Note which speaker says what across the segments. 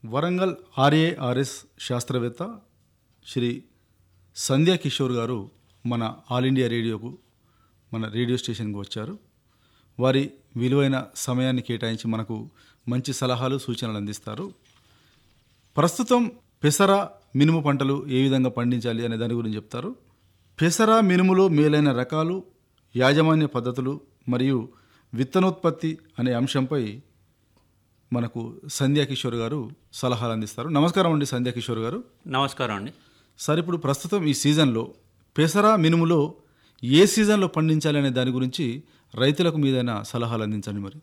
Speaker 1: Warangal RARS శాస్త్రవేత్త శ్రీ సంధ్యా కిషోర్ గారు మన ఆల్ ఇండియా రేడియోకు మన రేడియో స్టేషన్కి వచ్చారు వారి విలువైన సమయాన్ని కేటాయించి మనకు మంచి సలహాలు సూచనలు అందిస్తారు ప్రస్తుతం పెసర మినుము పంటలు ఏ విధంగా పండించాలి అనే దాని గురించి చెప్తారు పెసర మినుములో మేలైన రకాలు యాజమాన్య పద్ధతులు మరియు విత్తనోత్పత్తి అనే అంశంపై మనకు సంధ్యా కిషోర్ గారు సలహాలు అందిస్తారు నమస్కారం అండి సంధ్యా కిషోర్ గారు
Speaker 2: నమస్కారం అండి
Speaker 1: సార్ ఇప్పుడు ప్రస్తుతం ఈ సీజన్లో పెసర మినుములో ఏ సీజన్లో పండించాలి అనే దాని గురించి రైతులకు మీదైనా సలహాలు అందించండి మరి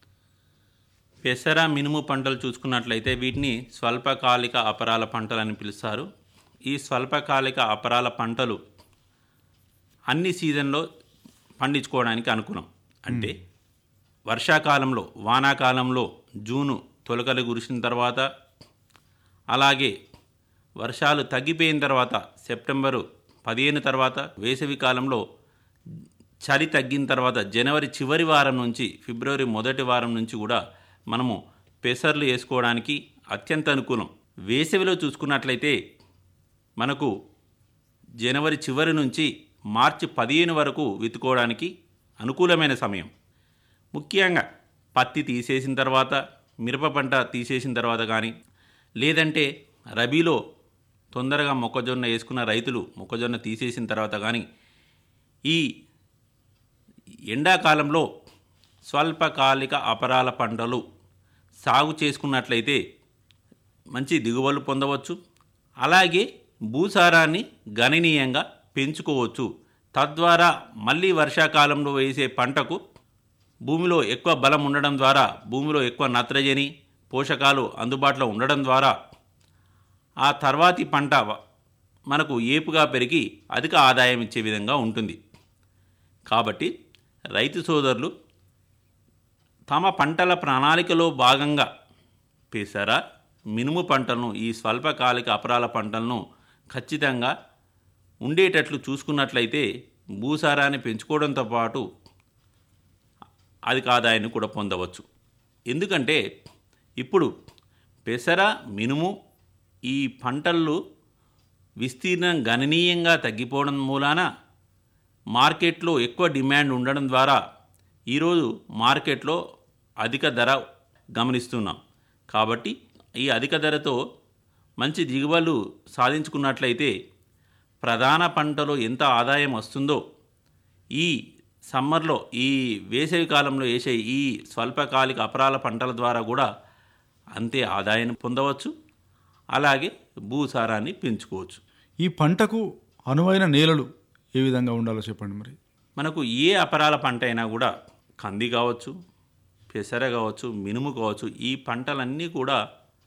Speaker 2: పెసర మినుము పంటలు చూసుకున్నట్లయితే వీటిని స్వల్పకాలిక అపరాల పంటలు అని పిలుస్తారు ఈ స్వల్పకాలిక అపరాల పంటలు అన్ని సీజన్లో పండించుకోవడానికి అనుకూలం అంటే వర్షాకాలంలో వానాకాలంలో జూను తొలకలు కురిసిన తర్వాత అలాగే వర్షాలు తగ్గిపోయిన తర్వాత సెప్టెంబరు పదిహేను తర్వాత వేసవి కాలంలో చలి తగ్గిన తర్వాత జనవరి చివరి వారం నుంచి ఫిబ్రవరి మొదటి వారం నుంచి కూడా మనము పెసర్లు వేసుకోవడానికి అత్యంత అనుకూలం వేసవిలో చూసుకున్నట్లయితే మనకు జనవరి చివరి నుంచి మార్చి పదిహేను వరకు విత్తుకోవడానికి అనుకూలమైన సమయం ముఖ్యంగా పత్తి తీసేసిన తర్వాత మిరప పంట తీసేసిన తర్వాత కానీ లేదంటే రబీలో తొందరగా మొక్కజొన్న వేసుకున్న రైతులు మొక్కజొన్న తీసేసిన తర్వాత కానీ ఈ ఎండాకాలంలో స్వల్పకాలిక అపరాల పంటలు సాగు చేసుకున్నట్లయితే మంచి దిగుబడులు పొందవచ్చు అలాగే భూసారాన్ని గణనీయంగా పెంచుకోవచ్చు తద్వారా మళ్ళీ వర్షాకాలంలో వేసే పంటకు భూమిలో ఎక్కువ బలం ఉండడం ద్వారా భూమిలో ఎక్కువ నత్రజని పోషకాలు అందుబాటులో ఉండడం ద్వారా ఆ తర్వాతి పంట వ- మనకు ఏపుగా పెరిగి అధిక ఆదాయం ఇచ్చే విధంగా ఉంటుంది కాబట్టి రైతు సోదరులు తమ పంటల ప్రణాళికలో భాగంగా పెసర మినుము పంటలను ఈ స్వల్పకాలిక అపరాల పంటలను ఖచ్చితంగా ఉండేటట్లు చూసుకున్నట్లయితే భూసారాన్ని పెంచుకోవడంతో పాటు అధిక ఆదాయాన్ని కూడా పొందవచ్చు ఎందుకంటే ఇప్పుడు పెసర మినుము ఈ పంటలు విస్తీర్ణం గణనీయంగా తగ్గిపోవడం మూలాన మార్కెట్లో ఎక్కువ డిమాండ్ ఉండడం ద్వారా ఈరోజు మార్కెట్లో అధిక ధర గమనిస్తున్నాం కాబట్టి ఈ అధిక ధరతో మంచి దిగుబడులు సాధించుకున్నట్లయితే ప్రధాన పంటలో ఎంత ఆదాయం వస్తుందో ఈ సమ్మర్లో ఈ వేసవి కాలంలో వేసే ఈ స్వల్పకాలిక అపరాల పంటల ద్వారా కూడా అంతే ఆదాయాన్ని పొందవచ్చు అలాగే భూసారాన్ని పెంచుకోవచ్చు
Speaker 1: ఈ పంటకు అనువైన నేలలు ఏ విధంగా ఉండాలో చెప్పండి మరి
Speaker 2: మనకు ఏ అపరాల పంట అయినా కూడా కంది కావచ్చు పెసర కావచ్చు మినుము కావచ్చు ఈ పంటలన్నీ కూడా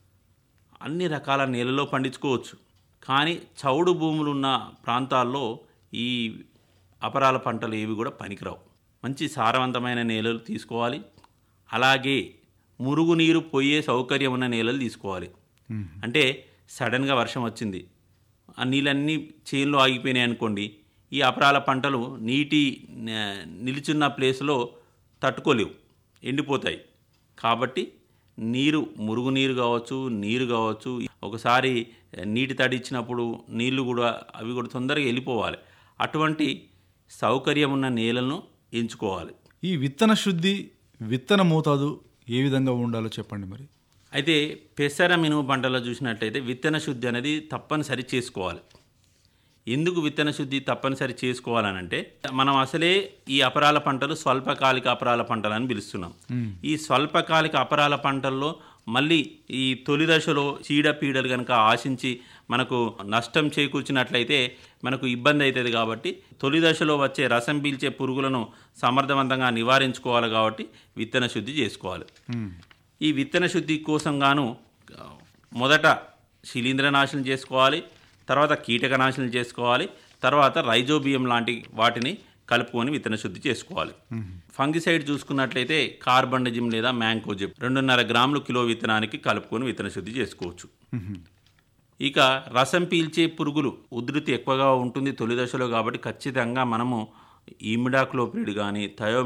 Speaker 2: అన్ని రకాల నేలలో పండించుకోవచ్చు కానీ చౌడు భూములు ఉన్న ప్రాంతాల్లో ఈ అపరాల పంటలు ఏవి కూడా పనికిరావు మంచి సారవంతమైన నేలలు తీసుకోవాలి అలాగే మురుగునీరు పోయే సౌకర్యం ఉన్న నేలలు తీసుకోవాలి అంటే సడన్గా వర్షం వచ్చింది ఆ నీళ్ళన్నీ చేన్లో ఆగిపోయినాయి అనుకోండి ఈ అపరాల పంటలు నీటి ఆ, నిలుచున్న ప్లేస్లో తట్టుకోలేవు ఎండిపోతాయి కాబట్టి నీరు మురుగునీరు కావచ్చు నీరు కావచ్చు ఒకసారి నీటి తడి ఇచ్చినప్పుడు నీళ్లు కూడా అవి కూడా తొందరగా వెళ్ళిపోవాలి అటువంటి సౌకర్యం ఉన్న నేలను ఎంచుకోవాలి
Speaker 1: ఈ విత్తన శుద్ధి విత్తన మోతాదు ఏ విధంగా ఉండాలో చెప్పండి మరి
Speaker 2: అయితే పెసర మినుము పంటలో చూసినట్లయితే విత్తన శుద్ధి అనేది తప్పనిసరి చేసుకోవాలి ఎందుకు విత్తన శుద్ధి తప్పనిసరి చేసుకోవాలనంటే మనం అసలే ఈ అపరాల పంటలు స్వల్పకాలిక అపరాల పంటలు అని పిలుస్తున్నాం ఈ స్వల్పకాలిక అపరాల పంటల్లో మళ్ళీ ఈ తొలి దశలో చీడపీడలు కనుక ఆశించి మనకు నష్టం చేకూర్చినట్లయితే మనకు ఇబ్బంది అవుతుంది కాబట్టి తొలి దశలో వచ్చే రసం పీల్చే పురుగులను సమర్థవంతంగా నివారించుకోవాలి కాబట్టి విత్తన శుద్ధి చేసుకోవాలి ఈ విత్తన శుద్ధి కోసం గాను ఆ, మొదట శిలీంద్రనాశనం చేసుకోవాలి తర్వాత కీటకనాశనం చేసుకోవాలి తర్వాత రైజోబియం లాంటి వాటిని కలుపుకొని విత్తన శుద్ధి చేసుకోవాలి ఫంగిసైడ్ చూసుకున్నట్లయితే కార్బండజిమ్ లేదా మ్యాంకోజిమ్ రెండున్నర గ్రాములు కిలో విత్తనానికి కలుపుకొని విత్తన శుద్ధి చేసుకోవచ్చు ఇక రసం పీల్చే పురుగులు ఉధృతి ఎక్కువగా ఉంటుంది తొలి దశలో కాబట్టి ఖచ్చితంగా మనము ఈమిడాక్లోపిడ్ కానీ థయో